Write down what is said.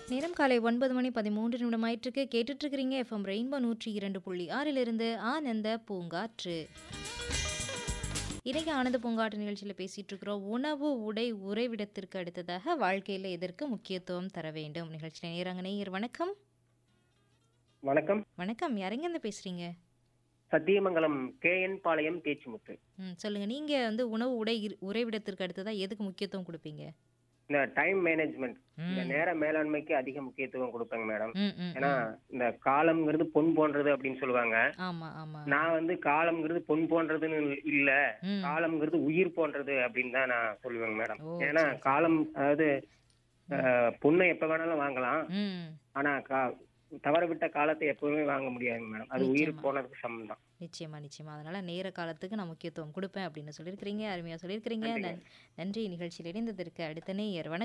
நேரம் காலை ஒன்பது மணி பதிமூன்று நிமிடம் ஆயிட்டிருக்கு கேட்டுட்டு இருக்கிறீங்க எஃப்எம் ரெயின்போ நூற்றி இரண்டு புள்ளி ஆறிலிருந்து ஆனந்த பூங்காற்று இன்னைக்கு ஆனந்த பூங்காற்று நிகழ்ச்சியில் பேசிட்டு இருக்கிறோம் உணவு உடை உறைவிடத்திற்கு அடுத்ததாக வாழ்க்கையில் எதற்கு முக்கியத்துவம் தர வேண்டும் நிகழ்ச்சியில் நேரங்க நேயர் வணக்கம் வணக்கம் வணக்கம் யாரெங்கேருந்து பேசுறீங்க சத்தியமங்கலம் கேஎன் பாளையம் பேச்சுமுத்து ம் சொல்லுங்க நீங்க வந்து உணவு உடை இரு- உறைவிடத்திற்கு அடுத்ததாக எதுக்கு முக்கியத்துவம் கொடுப்பீங்க இந்த டைம் மேனேஜ்மெண்ட் இந்த ம் நேர மேலாண்மைக்கு அதிக முக்கியத்துவம் கொடுப்பேங்க மேடம் ம் ம் ஏன்னா இந்த காலம்ங்கிறது பொன் போன்றது அப்படின்னு சொல்லுவாங்க ஆமா ஆமா நான் வந்து காலம்ங்கிறது பொன் போன்றதுன்னு இல்ல ம் காலம்ங்கிறது உயிர் போன்றது அப்படின்னு தான் நான் சொல்லுவேங்க மேடம் ஓ ஏன்னா சரி சரி காலம் அதாவது அஹ், பொண்ணை எப்ப வேணாலும் வாங்கலாம் ம் ஆனா கா- தவற விட்ட காலத்தை எப்பவுமே வாங்க முடியாதுங்க மேடம் அது உயிர் நிச்சயமா போனதுக்கு சமம் தான் நிச்சயமா நிச்சயமா அதனால நேர காலத்துக்கு நான் முக்கியத்துவம் கொடுப்பேன் அப்படின்னு சொல்லியிருக்கிறீங்க அருமையா சொல்லியிருக்கிறீங்க நன்றிங்க நன்- நன்றி நிகழ்ச்சியில் இணைந்ததற்கு அடுத்த நேயர் வணக்கம்